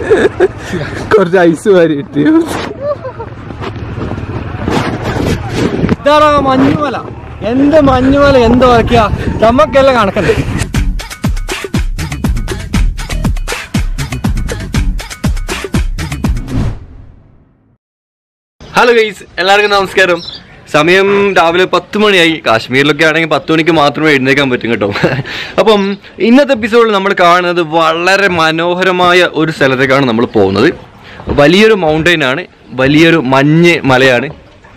കുറച്ച് ഐസ് വാരി കിട്ടി ഇതാടാ മഞ്ഞുമല എന്ത് മഞ്ഞുമല എന്ത് വരയ്ക്കുക നമുക്കെല്ലാം കണക്കല്ലേ ഹലോ ഗൈസ് എല്ലാവർക്കും നമസ്കാരം സമയം രാവിലെ പത്ത് മണിയായി കാശ്മീരിലൊക്കെ ആണെങ്കിൽ പത്ത് മണിക്ക് മാത്രമേ എഴുന്നേക്കാൻ പറ്റും കേട്ടോ അപ്പം ഇന്നത്തെ എപ്പിസോഡിൽ നമ്മൾ കാണുന്നത് വളരെ മനോഹരമായ ഒരു സ്ഥലത്തേക്കാണ് നമ്മൾ പോകുന്നത് വലിയൊരു മൗണ്ടൈൻ ആണ് വലിയൊരു മഞ്ഞ് മലയാണ്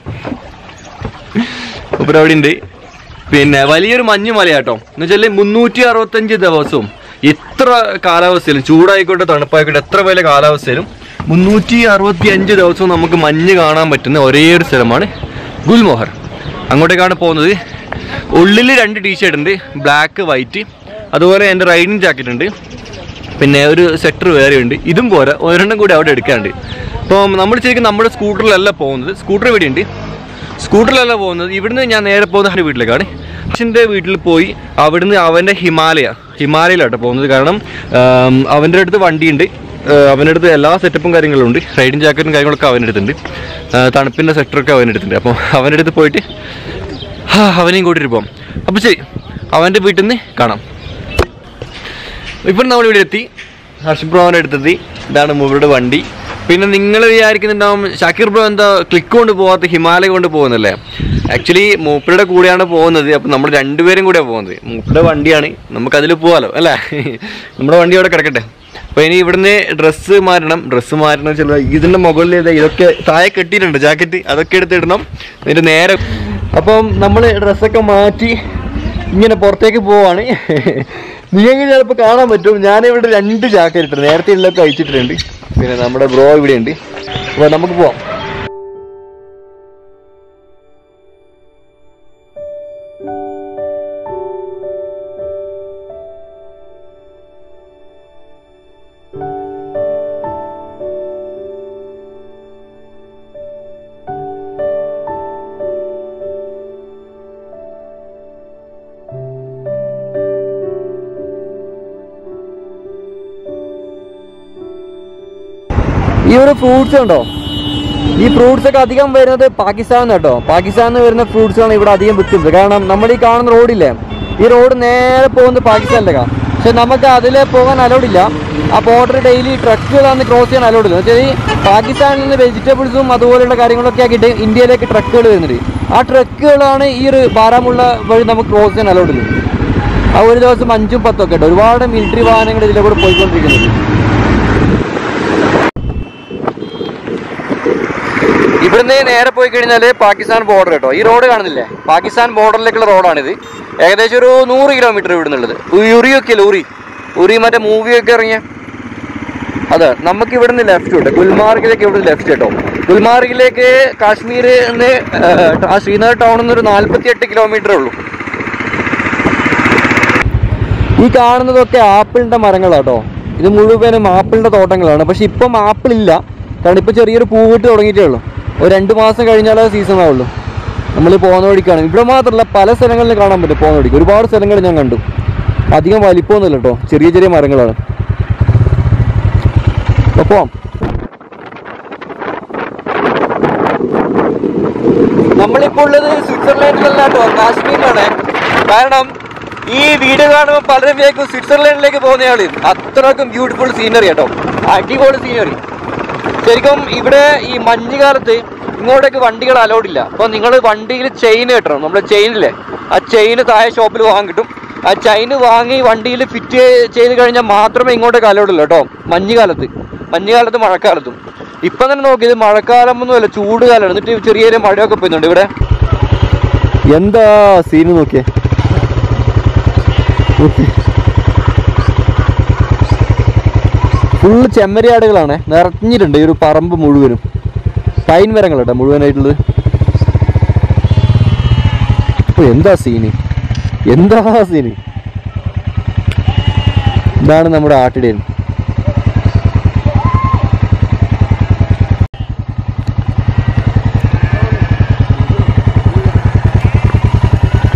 അപ്പോൾ അവിടെ ഉണ്ട് പിന്നെ വലിയൊരു മഞ്ഞ് മലയാട്ടോ എന്ന് വെച്ചാൽ മുന്നൂറ്റി അറുപത്തഞ്ച് ദിവസവും എത്ര കാലാവസ്ഥയിലും ചൂടായിക്കോട്ടെ തണുപ്പായിക്കോട്ടെ എത്ര വലിയ കാലാവസ്ഥയിലും മുന്നൂറ്റി അറുപത്തി അഞ്ച് ദിവസവും നമുക്ക് മഞ്ഞ് കാണാൻ പറ്റുന്ന ഒരേ ഒരു സ്ഥലമാണ് ഗുൽമോഹർ അങ്ങോട്ടേക്കാണ് പോകുന്നത് ഉള്ളിൽ രണ്ട് ടീഷർട്ട് ഉണ്ട് ബ്ലാക്ക് വൈറ്റ് അതുപോലെ എൻ്റെ റൈഡിങ് ജാക്കറ്റ് ഉണ്ട് പിന്നെ ഒരു സെക്ടർ വേറെ ഉണ്ട് ഇതും പോരാ ഒരെണ്ണം കൂടി അവിടെ എടുക്കാനുണ്ട് അപ്പം നമ്മൾ ശരിക്കും നമ്മുടെ സ്കൂട്ടറിലല്ല പോകുന്നത് സ്കൂട്ടർ ഇവിടെ ഉണ്ട് സ്കൂട്ടറിലല്ല പോകുന്നത് ഇവിടുന്ന് ഞാൻ നേരെ പോകുന്ന എൻ്റെ വീട്ടിലേക്കാണ് അച്ഛൻ്റെ വീട്ടിൽ പോയി അവിടുന്ന് അവൻ്റെ ഹിമാലയ ഹിമാലയയിലാട്ടോ പോകുന്നത് കാരണം ആം, അവൻ്റെ അടുത്ത് വണ്ടിയുണ്ട് ആ, അവൻ്റെ അടുത്ത് എല്ലാ സെറ്റപ്പും കാര്യങ്ങളും ഉണ്ട് റൈഡിങ് ജാക്കറ്റും കാര്യങ്ങളൊക്കെ അവൻ്റെ അടുത്തുണ്ട് ആ, തണുപ്പിൻ്റെ സെക്ടറൊക്കെ അവൻ്റെ അടുത്തുണ്ട് അപ്പോൾ അവൻ്റെ അടുത്ത് പോയിട്ട് ഹാ, അവനെയും കൂട്ടിയിട്ട് പോകാം അപ്പോൾ ശരി അവൻ്റെ വീട്ടിൽ നിന്ന് കാണാം ഇപ്പം നമ്മൾ ഇവിടെ എത്തി ഹർഷ് ബ്രോന്റെ അടുത്തെത്തി ഇതാണ് മൂവരുടെ വണ്ടി പിന്നെ നിങ്ങൾ വിചാരിക്കുന്നുണ്ടാവും ഷാക്കിർ ബ്രോ എന്താ ക്ലിക്ക് കൊണ്ട് പോകാത്ത ഹിമാലയ കൊണ്ട് പോകുന്നല്ലേ ആക്ച്വലി മൂപ്പരുടെ കൂടെയാണ് പോകുന്നത് അപ്പം നമ്മൾ രണ്ടുപേരും കൂടെയാണ് പോകുന്നത് മൂപ്പരുടെ വണ്ടിയാണ് നമുക്ക് അതിൽ പോകാലോ അല്ലേ നമ്മുടെ വണ്ടി അവിടെ കിടക്കട്ടെ അപ്പോൾ ഇനി ഇവിടുന്ന് ഡ്രസ്സ് മാറണം ഡ്രസ്സ് മാറണം ചില ഇതിൻ്റെ മുകളിൽ ഇതാ ഇതൊക്കെ താഴെ കെട്ടിയിട്ടുണ്ട് ജാക്കറ്റ് അതൊക്കെ എടുത്തിടണം എന്നിട്ട് നേരെ അപ്പം നമ്മൾ ഡ്രസ്സൊക്കെ മാറ്റി ഇങ്ങനെ പുറത്തേക്ക് പോവാണ് നിങ്ങൾക്ക് ചിലപ്പോൾ കാണാൻ പറ്റും ഞാനിവിടെ രണ്ട് ജാക്കറ്റ് ഇട്ടിട്ടുണ്ട് നേരത്തെ ഉള്ളതൊക്കെ അയച്ചിട്ടുണ്ട് പിന്നെ നമ്മുടെ ബ്രോ ഇവിടെ ഉണ്ട് അപ്പോൾ നമുക്ക് പോവാം ഈ ഒരു ഫ്രൂട്ട്സ് ഉണ്ടോ ഈ ഫ്രൂട്ട്സ് ഒക്കെ അധികം വരുന്നത് പാകിസ്ഥാനിൽ നിന്ന് കേട്ടോ പാകിസ്ഥാനിൽ നിന്ന് വരുന്ന ഫ്രൂട്ട്സ് ആണ് ഇവിടെ അധികം വിൽക്കുന്നത് കാരണം നമ്മൾ ഈ കാണുന്ന റോഡില്ലേ ഈ റോഡ് നേരെ പോകുന്നത് പാകിസ്ഥാനിലേക്കാണ് പക്ഷെ നമുക്ക് അതിലെ പോകാൻ അലൗഡ് ഇല്ല ആ ബോർഡർ ഡെയിലി ട്രക്കുകളാണ് ക്രോസ് ചെയ്യാൻ അലൗഡ് ഇല്ല വെച്ചാൽ ഈ പാകിസ്ഥാനിൽ നിന്ന് വെജിറ്റബിൾസും അതുപോലെയുള്ള കാര്യങ്ങളൊക്കെ ആക്കിയിട്ട് ഇന്ത്യയിലേക്ക് ട്രക്കുകൾ വരുന്നുണ്ട് ആ ട്രക്കുകളാണ് ഈ ഒരു ബാരാമുള്ള വഴി നമുക്ക് ക്രോസ് ചെയ്യാൻ അലൗഡ് ഇല്ല ആ ഒരു ദിവസം അഞ്ചും പത്തും ഒക്കെ ഉണ്ട് ഒരുപാട് മിലിറ്ററി വാഹനങ്ങൾ ഇതിലെ കൂടെ പോയിക്കൊണ്ടിരിക്കുന്നുണ്ട് ഇവിടുന്ന് നേരെ പോയി കഴിഞ്ഞാൽ പാകിസ്ഥാൻ ബോർഡർ കേട്ടോ ഈ റോഡ് കാണുന്നില്ലേ പാകിസ്ഥാൻ ബോർഡറിലേക്കുള്ള റോഡാണിത് ഏകദേശം ഒരു നൂറ് കിലോമീറ്റർ ഇവിടുന്നുള്ളത് ഉറിയൊക്കെ ഇല്ല ഉറി ഉറി മറ്റേ മൂവിയൊക്കെ ഇറങ്ങിയ അതെ നമുക്ക് ഇവിടുന്ന് ലെഫ്റ്റ് ഉണ്ട് ഗുൽമാർഗിലേക്ക് ഇവിടുന്ന് ലെഫ്റ്റ് കേട്ടോ ഗുൽമാർഗിലേക്ക് കാശ്മീർ ശ്രീനഗർ ടൗണിൽ നിന്ന് ഒരു നാല്പത്തി എട്ട് കിലോമീറ്റർ ഉള്ളൂ ഈ കാണുന്നതൊക്കെ ആപ്പിളിന്റെ മരങ്ങളാട്ടോ ഇത് മുഴുവനും ആപ്പിളിന്റെ തോട്ടങ്ങളാണ് പക്ഷെ ഇപ്പം ആപ്പിൾ ഇല്ല കാരണം ഇപ്പൊ ചെറിയൊരു പൂവിട്ട് തുടങ്ങിയിട്ടേ ഉള്ളൂ ഒരു രണ്ട് മാസം കഴിഞ്ഞാലേ സീസൺ ആവുള്ളൂ നമ്മൾ പോകുന്ന വഴിക്കാണ് ഇവിടെ മാത്രമല്ല പല സ്ഥലങ്ങളിൽ കാണാൻ പറ്റും പോകുന്ന വഴിക്ക് ഒരുപാട് സ്ഥലങ്ങൾ ഞാൻ കണ്ടു അധികം വലിപ്പമൊന്നുമില്ല കേട്ടോ ചെറിയ ചെറിയ മരങ്ങളാണ് അപ്പൊ പോവാം നമ്മളിപ്പോൾ ഉള്ളത് സ്വിറ്റ്സർലാൻഡിലല്ല കേട്ടോ കാശ്മീരിലാണ് കാരണം ഈ വീഡിയോ കാണുമ്പോൾ പലരും വിചാരിക്കും സ്വിറ്റ്സർലാൻഡിലേക്ക് പോകുന്നയാള് അത്രക്കും ബ്യൂട്ടിഫുൾ സീനറി കേട്ടോ അടിപൊളി സീനറി ശരിക്കും ഇവിടെ ഈ മഞ്ഞുകാലത്ത് ഇങ്ങോട്ടേക്ക് വണ്ടികൾ അലൗഡ് ഇല്ല അപ്പോൾ നിങ്ങൾ വണ്ടിയിൽ ചെയിൻ കെട്ടണം നമ്മുടെ ചെയിനില്ലേ ആ ചെയിൻ താഴെ ഷോപ്പിൽ വാങ്ങാൻ കിട്ടും ആ ചെയിൻ വാങ്ങി വണ്ടിയിൽ ഫിറ്റ് ചെയ്ത് കഴിഞ്ഞാൽ മാത്രമേ ഇങ്ങോട്ടേക്ക് അലൗഡ് ഉള്ളൂ കേട്ടോ മഞ്ഞുകാലത്ത് മഞ്ഞുകാലത്ത് മഴക്കാലത്തും ഇപ്പം തന്നെ നോക്കിയത് മഴക്കാലം ഒന്നുമല്ല ചൂട് കാലമാണ് എന്നിട്ട് ചെറിയ ചെറിയ മഴയൊക്കെ പെയ്യുന്നുണ്ട് ഇവിടെ എന്താ സീന് നോക്കിയേ ഫുള്ള് ചെമ്മരിയാടുകളാണ് നിറഞ്ഞിട്ടുണ്ട് ഈ ഒരു പറമ്പ് മുഴുവനും പൈൻ മരങ്ങളാട്ടോ മുഴുവനായിട്ടുള്ളത് ഓ എന്താ സീന് എന്താ സീന് ഇതാണ് നമ്മുടെ ആട്ടിടയൻ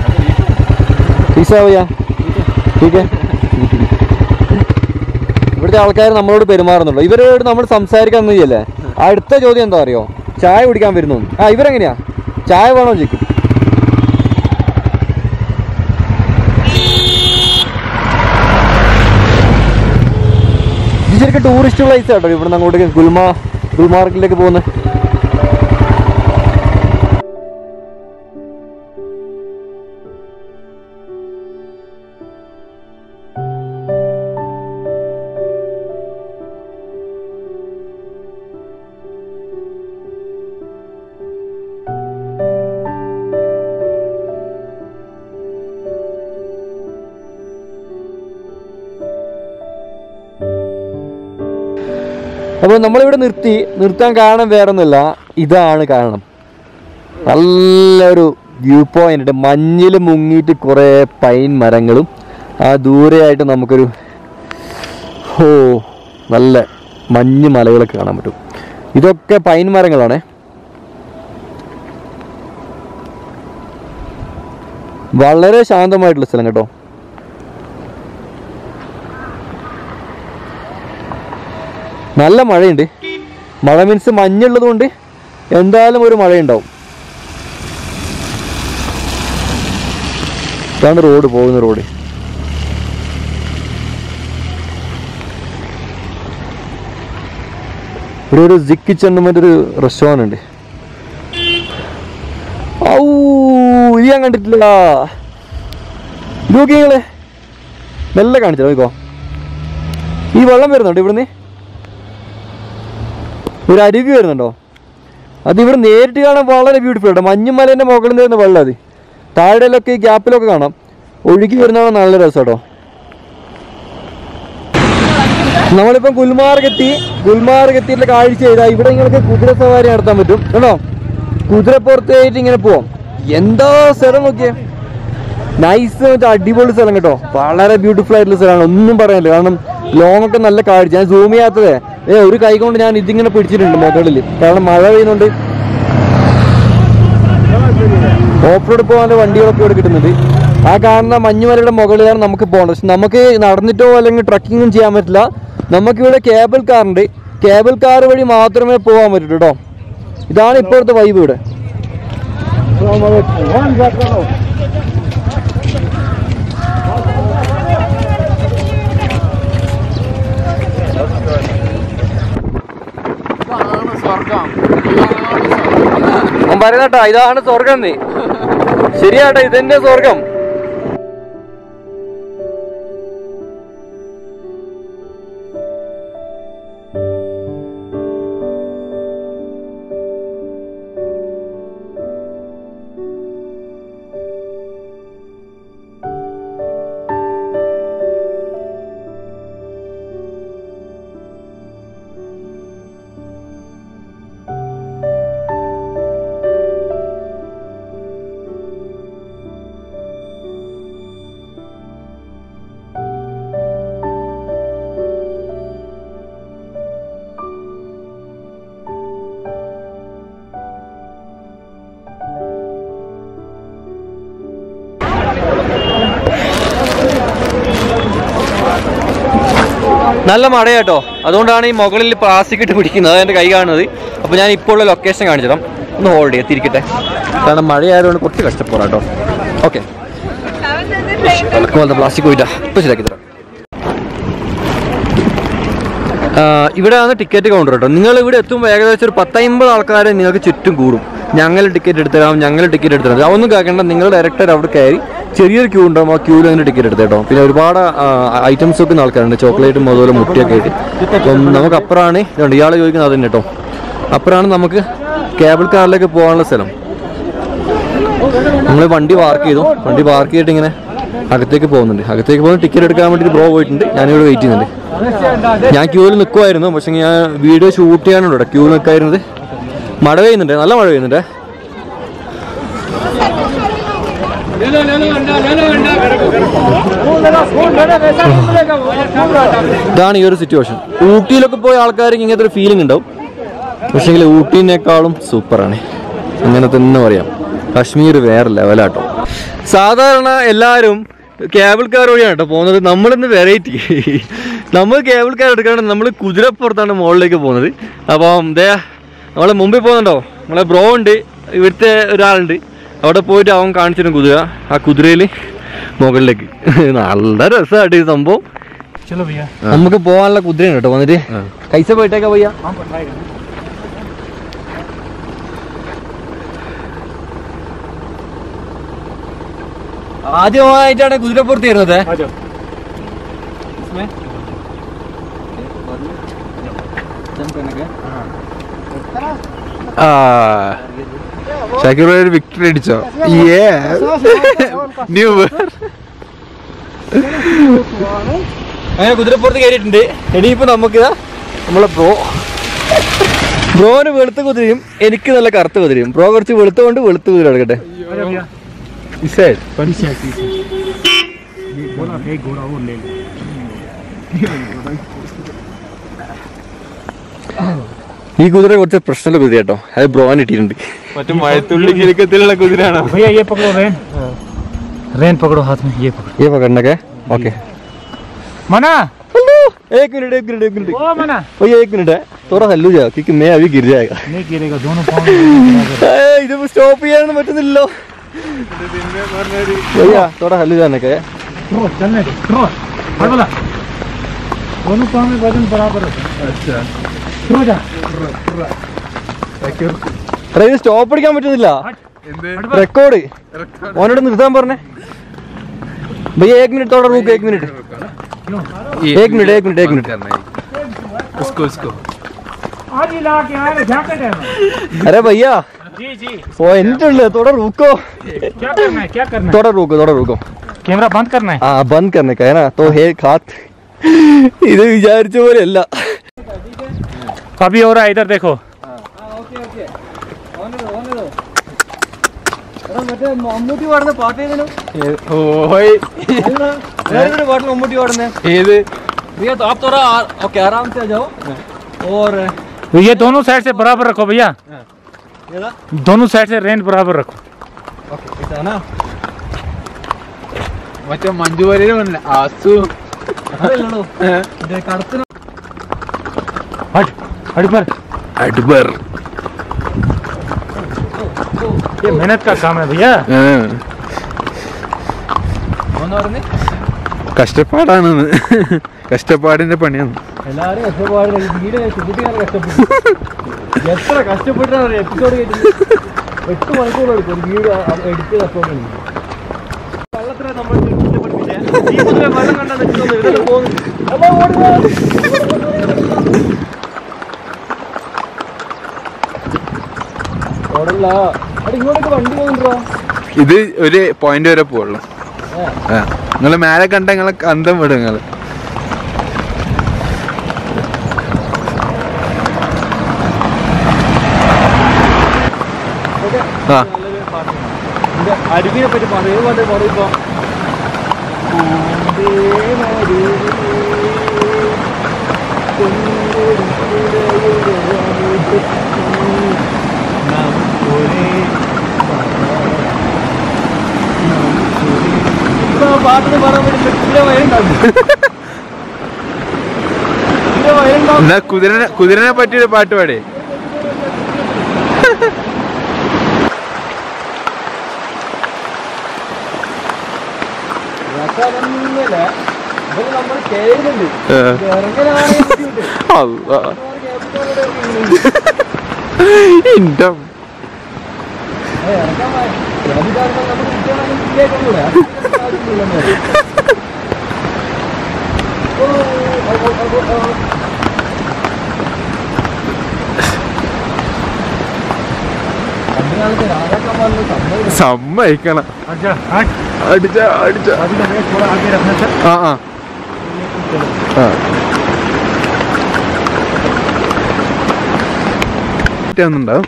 ठीक है भैया ठीक है ഇവിടെ ഇവിടുത്തെ ആൾക്കാർ നമ്മളോട് പെരുമാറുന്നുണ്ടോ ഇവരോട് നമ്മൾ സംസാരിക്കാൻ ചെയ്യല്ലേ അടുത്ത ചോദ്യം എന്താ അറിയോ ചായ കുടിക്കാൻ വരുന്നു ആ ഇവരെങ്ങനെയാ ചായ വേണോ ചോദിക്കും ഇത് ശരിക്കും ടൂറിസ്റ്റ് പ്ലേസ് ആട്ടോ ഇവിടെ അങ്ങോട്ടേക്ക് ഗുൽമ ഗുൽമാർഗിലേക്ക് പോകുന്നത് അപ്പോൾ നമ്മളിവിടെ നിർത്തി നിർത്താൻ കാരണം വേറൊന്നുമില്ല ഇതാണ് കാരണം നല്ലൊരു വ്യൂ പോയിന്റ് മഞ്ഞിൽ മുങ്ങിയിട്ട് കുറേ പൈൻ മരങ്ങളും ആ ദൂരെയായിട്ട് നമുക്കൊരു ഓ നല്ല മഞ്ഞ് മലകളൊക്കെ കാണാൻ പറ്റും ഇതൊക്കെ പൈൻ മരങ്ങളാണേ വളരെ ശാന്തമായിട്ടുള്ള സ്ഥലം കേട്ടോ നല്ല മഴയുണ്ട് മഴ മീൻസ് മഞ്ഞുള്ളത് കൊണ്ട് എന്തായാലും ഒരു മഴയുണ്ടാവും ഇതാണ് റോഡ് പോകുന്ന റോഡ് ഇവിടെ ഒരു സിക്ക് ചെന്നുമ്പോൾ ഒരു റെസ്റ്റോറൻറ്റ് ഉണ്ട് ഔ ഇത് ഞാൻ കണ്ടിട്ടില്ല നോക്കിങ്ങളെ മെല്ലെ കാണിച്ചോ നോക്കോ ഈ വെള്ളം വരുന്നുണ്ടോ ഇവിടുന്ന് ഒരു അരുവി വരുന്നുണ്ടോ അത് ഇവിടെ നേരിട്ട് കാണാൻ വളരെ ബ്യൂട്ടിഫുൾ ആണ് മഞ്ഞുമലേൻ്റെ മുകളിൽ നിന്ന് വരുന്ന വെള്ളം അത് താഴെയിലൊക്കെ ഈ ഗ്യാപ്പിലൊക്കെ കാണാം ഒഴുകി വരുന്നതാണ് നല്ല രസം കേട്ടോ നമ്മളിപ്പം ഗുൽമാർഗ് എത്തി ഗുൽമാർഗ് എത്തിയിട്ടുള്ള കാഴ്ച ചെയ്താൽ ഇവിടെ നിങ്ങൾക്ക് കുതിര സവാരി നടത്താൻ പറ്റും കേട്ടോ കുതിരപ്പുറത്തായിട്ട് ഇങ്ങനെ പോവാം എന്താ സ്ഥലം നോക്കിയേ നൈസ് മറ്റേ അടിപൊളി സ്ഥലം കേട്ടോ വളരെ ബ്യൂട്ടിഫുൾ ആയിട്ടുള്ള സ്ഥലമാണ് ഒന്നും പറയാനില്ല കാരണം ലോങ് ഒക്കെ നല്ല കാഴ്ച ഞാൻ സൂം ചെയ്യാത്തതേ ഏ ഒരു കൈ കൊണ്ട് ഞാൻ ഇതിങ്ങനെ പിടിച്ചിട്ടുണ്ട് മുകളിൽ കാരണം മഴ പെയ്യുന്നുണ്ട് ഓഫ് റോഡ് പോകാനുള്ള വണ്ടികളൊക്കെ ഇവിടെ കിട്ടുന്നുണ്ട് ആ കാണുന്ന മഞ്ഞുമലയുടെ മുകളിലാണ് നമുക്ക് പോകേണ്ടത് പക്ഷെ നമുക്ക് നടന്നിട്ടോ അല്ലെങ്കിൽ ട്രക്കിങ്ങും ചെയ്യാൻ പറ്റില്ല നമുക്കിവിടെ കേബിൾ കാർ ഉണ്ട് കേബിൾ കാർ വഴി മാത്രമേ പോകാൻ പറ്റൂ കേട്ടോ ഇതാണ് ഇപ്പോഴത്തെ വൈബ് ഇവിടെ അവൻ പറയുന്നട്ടോ ഇതാണ് സ്വർഗം നീ ശരിയാട്ടോ ഇതെന്റെ സ്വർഗം നല്ല മഴയാട്ടോ അതുകൊണ്ടാണ് ഈ മുകളിൽ പ്ലാസ്റ്റിക് ഇട്ട് പിടിക്കുന്നത് അത് എൻ്റെ കൈ കാണുന്നത് അപ്പോൾ ഞാൻ ഇപ്പോൾ ഉള്ള ലൊക്കേഷൻ കാണിച്ചു തരാം ഒന്ന് ഹോൾഡ് ചെയ്യാം തിരിക്കട്ടെ കാരണം മഴയായതുകൊണ്ട് കുറച്ച് കഷ്ടപ്പെടാം കേട്ടോ ഓക്കെ പോലത്തെ പ്ലാസ്റ്റിക് പോയിട്ടാ ഇപ്പൊ ശരിയാക്കി തരാം ആ, ഇവിടെയാണ് ടിക്കറ്റ് കൗണ്ടർ കേട്ടോ നിങ്ങൾ ഇവിടെ എത്തുമ്പോൾ ഏകദേശം ഒരു പത്തമ്പത് ആൾക്കാരെ നിങ്ങൾക്ക് ചുറ്റും കൂടും ഞങ്ങൾ ടിക്കറ്റ് എടുത്തരാം ഞങ്ങൾ ടിക്കറ്റ് എടുത്തരാം അതൊന്നും കേൾക്കേണ്ട നിങ്ങൾ ഡയറക്റ്റ് അവിടെ കയറി ചെറിയൊരു ക്യൂ ഉണ്ടാവും ആ ക്യൂവിൽ അതിന് ടിക്കറ്റ് എടുത്ത് കേട്ടോ പിന്നെ ഒരുപാട് ഐറ്റംസ് ഒക്കെ ആൾക്കാരുണ്ട് ചോക്ലേറ്റും അതുപോലെ മുട്ടിയൊക്കെ ആയിട്ട് അപ്പം നമുക്ക് അപ്പുറമാണ് ഇതുണ്ട് ഇയാൾ ചോദിക്കുന്നത് അത് തന്നെ കേട്ടോ അപ്പുറമാണ് നമുക്ക് കേബിൾ കാറിലേക്ക് പോകാനുള്ള സ്ഥലം നമ്മൾ വണ്ടി പാർക്ക് ചെയ്തു വണ്ടി പാർക്ക് ചെയ്തിട്ട് ഇങ്ങനെ അകത്തേക്ക് പോകുന്നുണ്ട് അകത്തേക്ക് പോകുന്ന ടിക്കറ്റ് എടുക്കാൻ വേണ്ടിയിട്ട് ബ്രോ പോയിട്ടുണ്ട് ഞാനിവിടെ വെയിറ്റ് ചെയ്യുന്നുണ്ട് ഞാൻ ക്യൂവിൽ നിൽക്കുമായിരുന്നു പക്ഷെ ഞാൻ വീഡിയോ ഷൂട്ട് ചെയ്യാനുണ്ട് ഇവിടെ ക്യൂ നിൽക്കായിരുന്നത് മഴ പെയ്യുന്നുണ്ട് നല്ല മഴ പെയ്യുന്നുണ്ട് ഇതാണ് ഈ ഒരു സിറ്റുവേഷൻ ഊട്ടിയിലൊക്കെ പോയ ആൾക്കാർക്ക് ഇങ്ങനത്തെ ഒരു ഫീലിംഗ് ഉണ്ടാവും പക്ഷേങ്കിൽ ഊട്ടീനേക്കാളും സൂപ്പറാണ് അങ്ങനെ തന്നെ പറയാം കാശ്മീർ വേറെ ലെവലാട്ടോ സാധാരണ എല്ലാവരും കേബിൾ കാർ വഴിയാണ് കേട്ടോ പോകുന്നത് നമ്മളിന്ന് വെറൈറ്റി നമ്മൾ കേബിൾ കാർ എടുക്കാണ്ട് നമ്മൾ കുതിരപ്പുറത്താണ് മുകളിലേക്ക് പോകുന്നത് അപ്പം ദേ നമ്മളെ മുമ്പിൽ പോകുന്നുണ്ടോ നമ്മളെ ബ്രോ ഉണ്ട് ഇവിടുത്തെ ഒരാളുണ്ട് അവിടെ പോയിട്ട് അവൻ കാണിച്ചിരുന്നു കുതിര ആ കുതിരയിൽ മുകളിലേക്ക് നല്ല രസമായിട്ട് ഈ സംഭവം चलो भैया നമുക്ക് പോകാനുള്ള കുതിരയാണ് കേട്ടോ വന്നിട്ട് കൈസ പോയിട്ടേക്കാ പയ്യ हम पठाएगा ആദ്യമായിട്ടാണ് കുതിരപ്പുറത്ത് വരുന്നത് आ जाओ ഷാക്കിർ ഒരു വിക്ടറി അടിച്ചോ ന്യൂ അങ്ങനെ കുതിരപ്പുറത്ത് കയറിയിട്ടുണ്ട് ഇനിയിപ്പോ നമുക്ക് ഇതാ നമ്മളെ ബ്രോ ബ്രോന് വെളുത്ത കുതിരയും എനിക്ക് നല്ല കറുത്ത കുതിരയും ബ്രോ കുറച്ച് വെളുത്ത കൊണ്ട് വെളുത്ത കുതിര എടുക്കട്ടെ आ जाओ भैया ഇസൈഡ് पीछे पीछे ये बोला एक घोड़ा और ले लो ഈ കുതിര കുറച്ച് പ്രശ്നമുള്ള കുതിര കേട്ടോ അത് ബ്രോന് ഇട്ടിട്ടുണ്ട് മറ്റു മഴത്തുള്ളി കിഴക്കത്തിലുള്ള കുതിരാണ് भैया ये पकड़ो रेन रेन पकड़ो हाथ में ये पकड़ो ഈ പകടനൊക്കെ ഓക്കെ मना एक मिनट एक मिनट एक मिनट ओ मना भैया एक मिनट है थोड़ा हल्लू जाओ क्योंकि मैं अभी गिर जाएगा नहीं गिरेगा दोनों पाँव में गिरेगा। ഏയ്, ഇതിപ്പോ സ്റ്റോപ്പ് ചെയ്യാനൊന്നും പറ്റുന്നില്ലല്ലോ भैया थोड़ा हल्लू जाने का है ड्रो चलने दो ड्रो हट बोला दोनों पाँव में वजन बराबर है अच्छा ड्रो जा എടാ ഇത് സ്റ്റോപ്പ് അടിക്കാൻ പറ്റുന്നില്ല എന്ത് हट बोला റെക്കോർഡ് ഓനോട് നിർത്താൻ പറഞ്ഞേ भैया एक मिनट थोड़ा रुक एक मिनट एक मिनट एक मिनट एक मिनट करना है उसको उसको आज ही ला के आए झाँके टाइम अरे भैया जी जी पॉइंट उल्ले थोड़ा रुको क्या करना है क्या करना है थोड़ा रुको थोड़ा रुको कैमरा बंद करना है हाँ बंद करने का है ना तो है हाथ ഇത് വിചാരിച്ച പോലെ അല്ല अभी हो रहा है इधर देखो മമ്മൂട്ടി പാടുന്ന പാട്ട് ഏതിനു ഓയ് പാട്ടിൽ മമ്മൂട്ടി പാടുന്നേ ഏത് भैया तो आप थोड़ा ओके आराम से आ जाओ और तो ये दोनों साइड से बराबर रखो भैया दोनों साइड से रेंज बराबर रखो ओके ऐसा है ना മറ്റേ മഞ്ജു വാര്യർ വന്നില്ല ആസു അതല്ലടോ ഇത് കടത്തിന് हट हट पर അക്ബർ ये मेहनत का काम है भैया എന്ന് പറഞ്ഞ് കഷ്ടപ്പാടാണെന്ന് കഷ്ടപ്പാടിന്റെ പണിയാണ് എല്ലാവരും കഷ്ടപ്പാടില്ല ഈ വീട് കൂട്ടുകാർ കഷ്ടപ്പെട്ടു എത്ര കഷ്ടപ്പെട്ടാണ് എപ്പിസോഡ് കേട്ടത് എട്ട് മണിക്കൂർ എടുക്കും ഒരു വീട് എടുത്ത് കഷ്ടപ്പെട്ട് വെള്ളത്തിനെ നമ്മൾ ഇഷ്ടപ്പെട്ടില്ലേ ഈ കുതിര വെള്ളം കണ്ടാൽ നിൽക്കുന്നു ഇതെല്ലാം പോകുന്നു അമ്മ ഓടുക. ഓടല്ല അവിടെ ഇങ്ങോട്ടേക്ക് വണ്ടി പോകുന്നുണ്ടോ ഇത് ഒരു പോയിന്റ് വരെ പോവുള്ളൂ നിങ്ങൾ മേലെ കണ്ട നിങ്ങളെ അന്തം വിടും നിങ്ങള് ആ ഇത് അരുവിനെ പറ്റി പാടും ഏത് പാട്ട് പാടും ഇപ്പൊ പാട്ടിന് പാടാൻ വേണ്ടി തീരെ വയലുണ്ടാവും തീരെ വയലുണ്ടാവും എന്നാ കുതിരനെ കുതിരനെ പറ്റിയൊരു പാട്ട് പാടേ രസമൊന്നുമില്ല ഇതിൽ നമ്മൾ കേറുന്നുണ്ട് ഇത് ഇറങ്ങലാണെങ്കിൽ ബുദ്ധിമുട്ട് അല്ലാ. ഇന്റെ ഏയ് ഇറക്കാൻ വാ. അത് കാരണം നമ്മൾ കുട്ടികളാണെങ്കിൽ ശരിയാക്കൊന്നുമില്ല. അതിനൊന്നും ആവശ്യമില്ലെന്ന് പറയും. ഓ, ഓ, ഓ, ഓ, ഓ. പണ്ട് കാലത്ത് രാജാക്കന്മാരിൽ സമ്മതിച്ചു സമ്മതിക്കണം हट जा हट അടിച്ച അടിച്ച अभी का वेट थोड़ा आगे रखना सर ആ ആ ആ ഒന്നുണ്ടാവും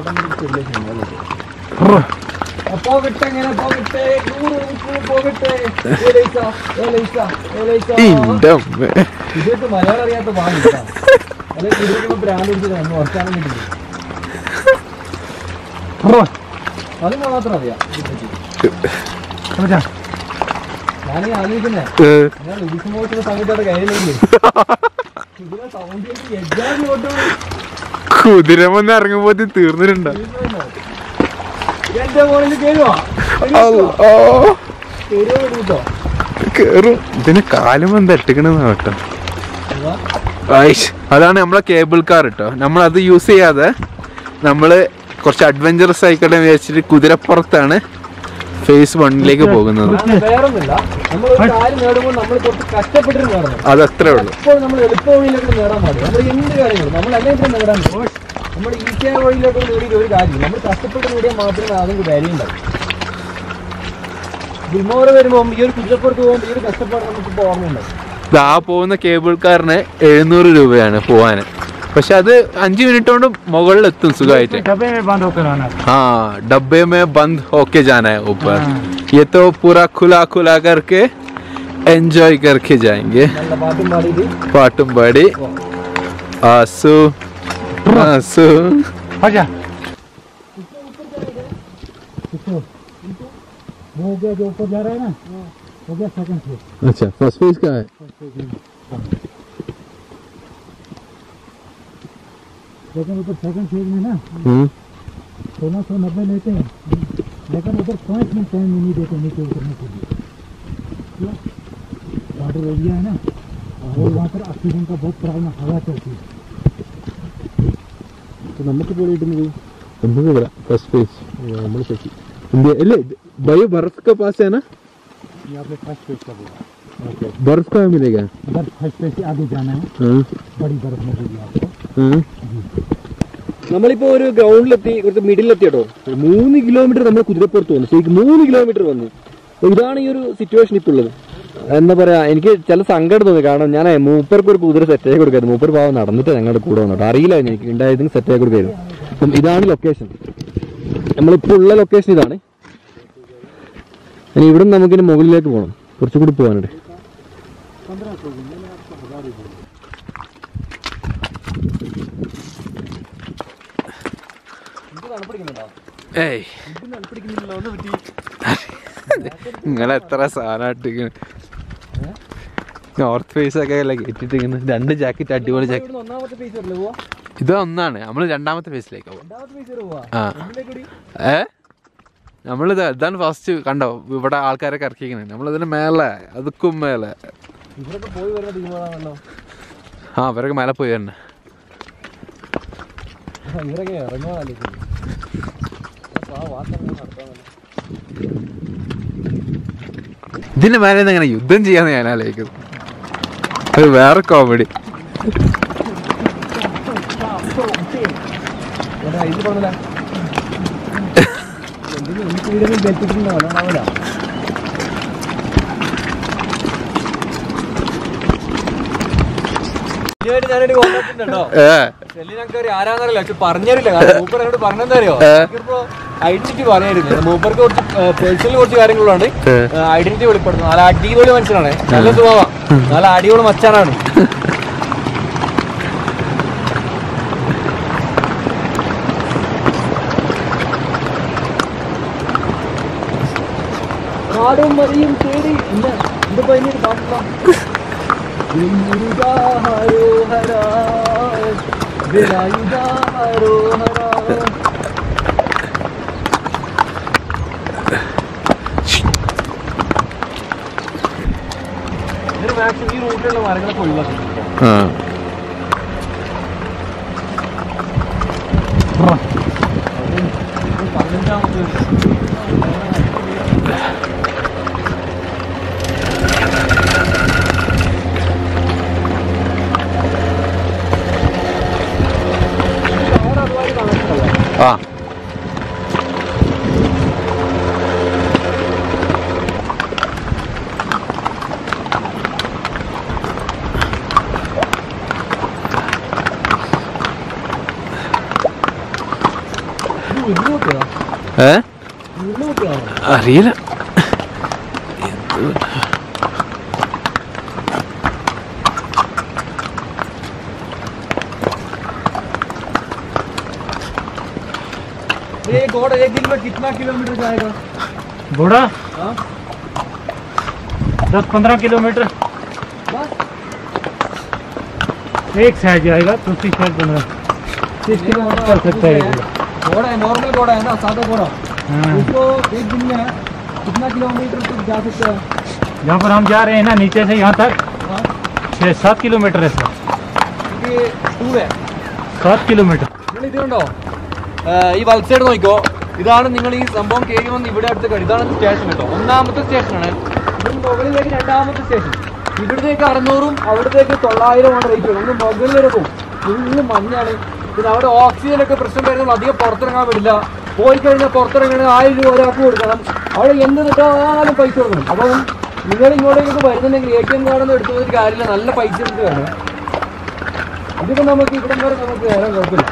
പോകട്ടെ എങ്ങനെ പോകട്ടെ നൂറ് മണിക്കൂർ പോകട്ടെ ഏ ലൈസ, ഏ ലൈസ, ഏ ലൈസ. ഇന്റെ അമ്മേ. ഇതൊക്കെ മലയാളം അറിയാത്ത വാങ്ങില്ല അല്ലെങ്കിൽ കുതിരക്കുമ്പോ ബ്രാൻഡ് എടുത്ത് നമ്മൾ വർത്താനം കിട്ടില്ല അത് മാത്രം അറിയാം समझा ഞാനീ ആലോചിക്കുന്നേ ഏ, ഞാൻ ഉദിച്ചു പോയിട്ടുള്ള സമയത്തോടെ കയ്യിലേക്ക് ഇതിനെ സൗണ്ട് കേട്ട് എഗ്ജാം ഓട്ടോ കുതിരമന്ന് ഇറങ്ങുമ്പോ തീർന്നിട്ടുണ്ടോ എന്റെ മോളിൽ കേറുവാ ഓ കേറുവാ കേട്ടോ കേറും ഇതിന് കാലുമ തട്ടിക്കണെന്ന് കേട്ടോ ഐഷ്. അതാണ് നമ്മളെ കേബിൾ കാർ കേട്ടോ നമ്മൾ അത് യൂസ് ചെയ്യാതെ നമ്മള് കുറച്ച് അഡ്വഞ്ചറസ് ആയിക്കോട്ടെ എന്ന് വിചാരിച്ചിട്ട് കുതിരപ്പുറത്താണ് ഫേസ് വണ്ണിലേക്ക് പോകുന്നത് വേറൊന്നുമില്ല നമ്മൾ ഒരു കാര്യം നേടുമ്പോൾ നമ്മൾ കുറച്ച് കഷ്ടപ്പെട്ടിട്ട് നേടണം അത് അത്രേ ഉള്ളൂ ഇപ്പോൾ നമ്മൾ എളുപ്പ വഴിയിലേക്ക് നേടാൻ പാടില്ല നമ്മൾ എന്ത് കാര്യങ്ങളും നമ്മൾ അല്ലെങ്കിൽ നേടാൻ പറ്റും. നമ്മൾ ഈസിയായ വഴിയിലേക്ക് നേടിയിട്ട് ഒരു കാര്യം നമ്മൾ കഷ്ടപ്പെട്ട് നേടിയാൽ മാത്രമേ അതിന് വാല്യൂ ഉണ്ടാവും വിമോറ വരുമ്പോൾ ഈ ഒരു കുതിരപ്പുറത്ത് പോകുമ്പോൾ ഈ ഒരു കഷ്ടപ്പാട് നമുക്ക് ഇപ്പോൾ ഓർമ്മയുണ്ടാവും ദാ പോകുന്ന കേബിൾ കാറിന് എഴുന്നൂറ് രൂപയാണ് പോവാന് പക്ഷെ അത് അഞ്ച് മിനിറ്റ് കൊണ്ട് മുകളിൽ എത്തും സുഖമായിട്ട് डब्बे में बंद होकर आना हाँ डब्बे में बंद होके जाना है ऊपर ये तो पूरा खुला खुला करके एंजॉय करके जाएंगे നല്ല പാട്ടും പാടിയിട്ട് പാട്ടും പാടി ആസു ആസു आजा वो गया जो ऊपर जा रहा है ना हो गया सेकंड फ्लोर अच्छा फर्स्ट फेज का है लेकिन ऊपर सेकंड फेज में ना हम्म सोलह सौ नब्बे लेते हैं लेकिन उधर पाँच मिनट टाइम भी नहीं देते नीचे उतरने के लिए क्यों वाटर एरिया है ना और वहाँ पर ऑक्सीजन का बहुत प्रॉब्लम हवा चलती है तो നമുക്ക് ഇപ്പോൾ കിട്ടുന്നത് നമുക്ക് ഇവിടെ ഫസ്റ്റ് ഫേസ് നമ്മൾ സെറ്റ് ഇന്ത്യ അല്ലേ भाई बर्फ का पास है ना यहाँ पे फर्स्ट फेज का बोला बर्फ का मिलेगा अगर फर्स्ट फेज से आगे जाना है हाँ बड़ी बर्फ मिलेगी आपको हाँ നമ്മളിപ്പോ ഒരു ഗ്രൗണ്ടിലെത്തി കുറച്ച് മിഡിലെത്തി കേട്ടോ ഒരു മൂന്ന് കിലോമീറ്റർ നമ്മൾ കുതിരപ്പുറത്ത് വന്നു ശരിക്കും മൂന്ന് കിലോമീറ്റർ വന്നു അപ്പൊ ഇതാണ് ഈ ഒരു സിറ്റുവേഷൻ ഇപ്പോൾ ഉള്ളത് എന്താ പറയാ എനിക്ക് ചില സങ്കടം തോന്നി കാരണം ഞാൻ മൂപ്പർക്ക് ഒരു കുതിര സെറ്റ് ആയി കൊടുക്കായിരുന്നു മൂപ്പർ പാവം നടന്നിട്ട് ഞങ്ങളുടെ കൂടെ വന്നു കേട്ടോ അറിയില്ല എനിക്ക് ഉണ്ടായതെങ്കിൽ സെറ്റ് ആയി കൊടുക്കായിരുന്നു അപ്പം ഇതാണ് ലൊക്കേഷൻ നമ്മളിപ്പോൾ ഉള്ള ലൊക്കേഷൻ ഇതാണ് ഇനി ഇവിടെ നിന്ന് നമുക്കിനി മുകളിലേക്ക് പോകണം കുറച്ചുകൂടി പോകാനുണ്ട് ഏയ് നിങ്ങൾ എത്ര സാധനം നോർത്ത് ഫേസ് ഒക്കെ അല്ല കയറ്റിട്ടിങ്ങനെ രണ്ട് ജാക്കറ്റ് അടിപൊളി ജാക്കറ്റ് ഒന്നാമത്തെ പേജ് വരില്ലേ പോവാ ഇത് ഒന്നാണ് നമ്മൾ രണ്ടാമത്തെ ഫേസിലേക്ക് പോകും രണ്ടാമത്തെ പേജ് വരെ പോവാ ആ ഏ നമ്മളിത് ഇതാണ് ഫസ്റ്റ് കണ്ടോ ഇവിടെ ആൾക്കാരൊക്കെ ഇറക്കിക്കണേ നമ്മളിതിന് മേലെ അതുക്കും മേലെ ഇവരൊക്കെ പോയി വരുന്ന ടീമുകളാണല്ലോ ആ അവരൊക്കെ മേലെ പോയി തന്നെ ഇവരൊക്കെ ഇറങ്ങാൻ ആലോചിക്കുന്നു ആ വാർത്ത നടത്താൻ ഇതിന്റെ മേലെ നിന്ന് എങ്ങനെ യുദ്ധം ചെയ്യാന്ന് ഞാൻ ആലോചിക്കുന്നു അത് വേറെ കോമഡി എടാ, ഇത് പറഞ്ഞില്ല എന്തിനും എനിക്ക് വീടിനും ബെൽറ്റിട്ടുണ്ടോ അതാണാവില്ല ഞാനൊരു കോണ്ടാക്ട് ഉണ്ടോ ഏ ചെല്ലിനൊക്കെ ആരാന്നറിയില്ല പക്ഷെ പറഞ്ഞറിയില്ല കാരണം മൂപ്പർ എന്നോട് പറഞ്ഞെന്താ അറിയോ ഐഡന്റിറ്റി പറയായിരുന്നു മൂപ്പർക്ക് കുറച്ച് പേഴ്സണൽ കുറച്ച് കാര്യങ്ങളുണ്ട് ഐഡന്റിറ്റി വെളിപ്പെടുത്തുന്നു നല്ല അടിപൊളി മനുഷ്യനാണ് നല്ല സ്വഭാവ നല്ല അടിപൊളി മച്ചാനാണ് കാടും മറിയും തേടി ഇല്ല ഇത് പതിനീര് പാട്ടില്ല ഹരോഹര വിലായുധ ഹരോഹര ഇതിന് മാക്സിമം ഈ റൂട്ടിലുള്ള മരങ്ങളൊക്കെ ഒഴിവാക്കി ആ പതിനഞ്ചാമത്തെ ആ ഏ അറിയില്ല ये गॉड एक दिन में कितना किलोमीटर जाएगा घोड़ा दस पंद्रह किलोमीटर एक साइड जाएगा दूसरी साइड पंद्रह तीस किलोमीटर चल सकता है ये पूरा। घोड़ा है नॉर्मल घोड़ा है ना सादा घोड़ा हाँ। उसको एक दिन में कितना किलोमीटर तक जा सकते हैं जहाँ पर हम जा रहे हैं ना नीचे से यहाँ तक छः सात किलोमीटर है सर ये टूर है सात किलोमीटर നിങ്ങൾ ഇത് കണ്ടോ ഏഹ് ഈ വലത് സൈഡ് നോക്കിക്കോ ഇതാണ് നിങ്ങൾ ഈ സംഭവം കയറി വന്ന് ഇവിടെ അടുത്ത് കഴിയും ഇതാണ് സ്റ്റേഷൻ കേട്ടോ ഒന്നാമത്തെ സ്റ്റേഷനാണ് ഇത് മുകളിലേക്ക് രണ്ടാമത്തെ സ്റ്റേഷൻ ഇവിടത്തേക്ക് അറുന്നൂറും അവിടത്തേക്ക് തൊള്ളായിരമാണ് റേറ്റ് വരുന്നത് ഒന്ന് മുകളിൽ വരെ പോകും ഫുള്ള് മഞ്ഞാണ് പിന്നെ അവിടെ ഓക്സിജൻ ഒക്കെ പ്രശ്നം വരുന്നത് അധികം പുറത്തിറങ്ങാൻ പറ്റില്ല പോയി കഴിഞ്ഞാൽ പുറത്തിറങ്ങണമെങ്കിൽ ആയിരം രൂപ ഒരാൾക്ക് കൊടുക്കണം അവിടെ എന്ത് കിട്ടാലും പൈസ കൊടുക്കണം അപ്പം നിങ്ങൾ ഇങ്ങോട്ടേക്ക് വരുന്നുണ്ടെങ്കിൽ എ ടി എം കാർഡൊന്നും എടുത്തു ഒരു കാര്യമില്ല നല്ല പൈസ എടുത്ത് വേണം ഇതിപ്പോ നമുക്ക് ഇവിടം വരെ നമുക്ക് വരാൻ കുഴപ്പമില്ല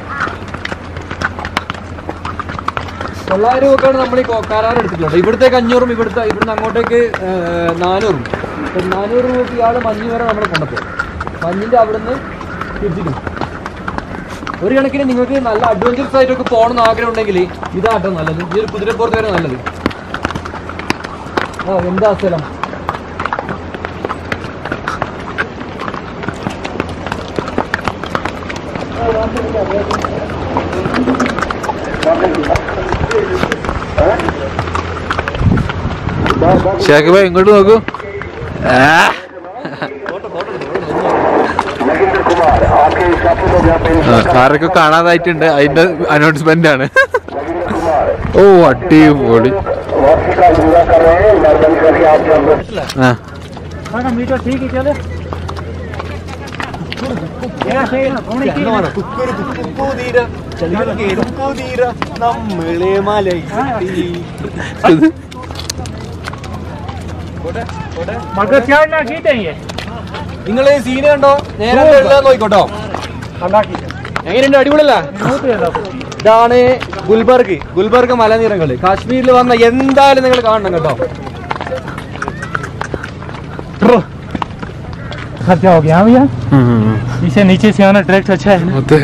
തൊള്ളായിരം രൂപക്കാണ് നമ്മൾ ഈ കൊ- കരാർ എടുത്തിട്ടുള്ളത് ഇവിടത്തേക്ക് അഞ്ഞൂറും ഇവിടുത്തെ ഇവിടുന്ന് അങ്ങോട്ടേക്ക് ഏഹ്, നാനൂറും അപ്പം നാനൂറ് രൂപ ഇയാൾ മഞ്ഞ് വരെ നമ്മൾ കൊണ്ടുപോകും മഞ്ഞിൻ്റെ അവിടുന്ന് തിരിച്ചിടും ഒരു കണക്കിന് നിങ്ങൾക്ക് നല്ല അഡ്വഞ്ചറസ് ആയിട്ടൊക്കെ പോകണമെന്ന് ആഗ്രഹം ഉണ്ടെങ്കിൽ ഇതാട്ടോ നല്ലത് ഈ ഒരു കുതിരപ്പുറത്ത് വരെ നല്ലത് ആ എന്താ സ്ഥലം ഷാക്കി ഭായി ഇങ്ങോട്ട് നോക്കൂ ആ. ആ, കാറൊക്കെ കാണാതായിട്ടുണ്ട് അതിന്റെ അനൗൺസ്മെന്റ് ആണ് ഓ അടിപൊളി ആ हाँ मीटर ठीक है चले यहाँ से होने की ഇത് मगर चढ़ना की चाहिए നിങ്ങൾ ഈ സീന് കണ്ടോ നേരെ ഉള്ളത് നോക്കിക്കോട്ടോ अल्लाह की എങ്ങനെയുണ്ട് അടിപൊളിയല്ല बहुत ഇതാണ് ഗുൽബർഗ് ഗുൽബർഗ് മലനിരകൾ കാശ്മീരിൽ വന്ന എന്തായാലും നിങ്ങൾ കാണണം കേട്ടോ खर्चा हो गया भैया ഉം. इसे नीचे से आना डायरेक्ट अच्छा है ना അതെ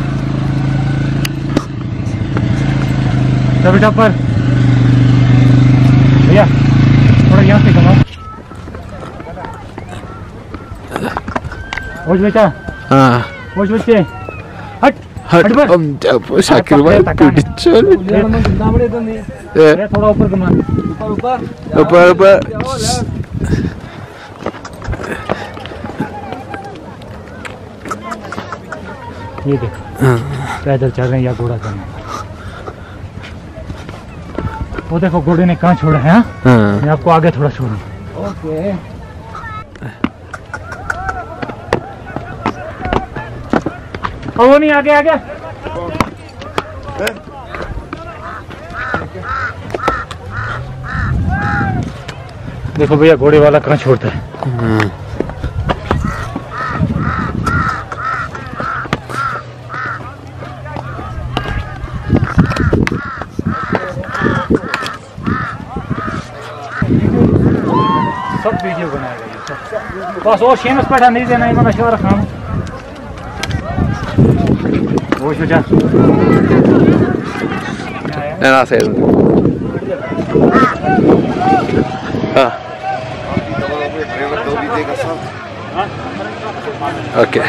तभी पर भैया थोड़ा यहाँ से कमाओ ओज बेटा ആ ओज बच्चे हट ഹട്ട്. हट पर ഉം, അപ്പൊ ഷാക്കിർ ഭായി പിടിച്ചോല് ഏ, ये थोड़ा ऊपर कमा അപ്പൊ അപ്പൊ ये देख पैदल चल रहे हैं या घोड़ा चल रहा है वो देखो घोड़े ने कहाँ छोड़ा है हाँ? ആ. मैं आपको आगे थोड़ा छोड़ू ഓക്കെ और वो नहीं आगे आगे देखो भैया घोड़े वाला कहाँ छोड़ता है ഉം. सब वीडियो बनाएगा ये सब बस वो शेमस पैठा नहीं देना इमान अशवार खान वो शुजा ഞാൻ ആ സൈഡ് ആ ഓക്കെ